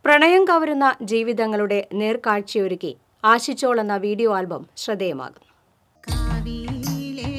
പ്രണയം കവരുന്ന ജീവിതങ്ങളുടെ നേർക്കാഴ്ചയൊരുക്കി ആശിച്ചോൾ എന്ന video album ശ്രദ്ധേയമാകുന്നു കാവിലെ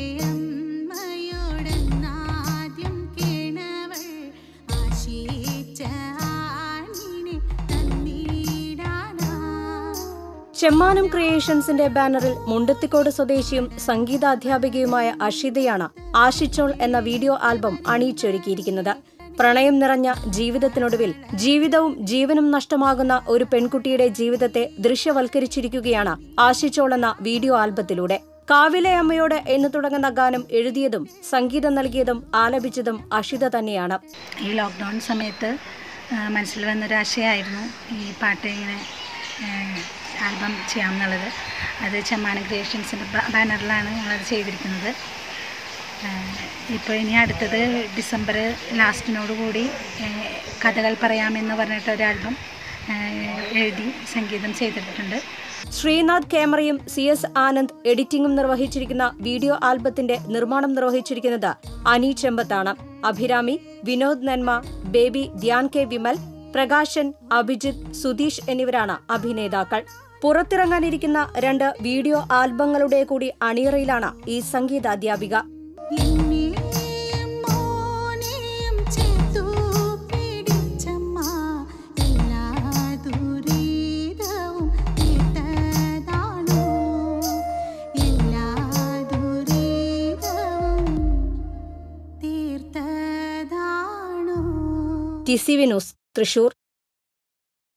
അമ്മയോടന്നാദ്യം കേണവൾ ആശിച്ച ആണിനെ തന്നിടാനാ ചെമ്മാനം ക്രിയേഷൻസിന്റെ ബാനറിൽ മുണ്ടത്തിക്കോട് സ്വദേശിയും സംഗീതാധ്യാപികയുമായ അഷിതയാണ് ആശിച്ചോൾ എന്ന വീഡിയോ ആൽബം അണിയിച്ചൊരുക്കിയിരിക്കുന്നത് പ്രണയം നിറഞ്ഞ ജീവിതത്തിനൊടുവിൽ ജീവിതവും ജീവനും നഷ്ടമാകുന്ന ഒരു പെൺകുട്ടിയുടെ ജീവിതത്തെ ദൃശ്യവൽക്കരിച്ചിരിക്കുകയാണ് ആശിച്ചോൾ എന്ന വീഡിയോ ആൽബത്തിലൂടെ കാവിലെ അമ്മയോട് എന്ന് തുടങ്ങുന്ന ഗാനം എഴുതിയതും സംഗീതം നൽകിയതും ആലപിച്ചതും അഷിത തന്നെയാണ് ഈ ലോക്ക്ഡൗൺ സമയത്ത് ആ, മനസ്സിൽ വന്നൊരു ആശയമായിരുന്നു ഈ പാട്ട് ഇങ്ങനെ ആൽബം ചെയ്യാമെന്നുള്ളത് അത് ചെമ്മാനം ക്രിയേഷൻസിൻ്റെ ബാനറിലാണ് ഞങ്ങളത് ചെയ്തിരിക്കുന്നത് ഇപ്പോൾ ഇനി അടുത്തത് ഡിസംബർ ലാസ്റ്റിനോട് കൂടി ആ, കഥകൾ പറയാമെന്ന് പറഞ്ഞിട്ട് ഒരു ആൽബം ആ, എഴുതി സംഗീതം ചെയ്തിട്ടുണ്ട് ശ്രീനാഥ് ക്യാമറയും സി എസ് ആനന്ദ് എഡിറ്റിംഗും നിർവഹിച്ചിരിക്കുന്ന വീഡിയോ ആൽബത്തിന്റെ നിർമ്മാണം നിർവഹിച്ചിരിക്കുന്നത് അനി ചെമ്പത്താണ് അഭിരാമി വിനോദ് നന്മ ബേബി ധ്യാൻ കെ വിമൽ പ്രകാശൻ അഭിജിത്ത് സുധീഷ് എന്നിവരാണ് അഭിനേതാക്കൾ പുറത്തിറങ്ങാനിരിക്കുന്ന രണ്ട് വീഡിയോ ആൽബങ്ങളുടെ കൂടി അണിയറയിലാണ് ഈ സംഗീതാധ്യാപിക എന്നെയും മോനെയും ചേർത്തു പിടിച്ചമ്മ എല്ലാ ദുരിതവും തീർത്തതാണോ എല്ലാ ദുരിതവും തീർത്തതാണോ T C V news Thrissur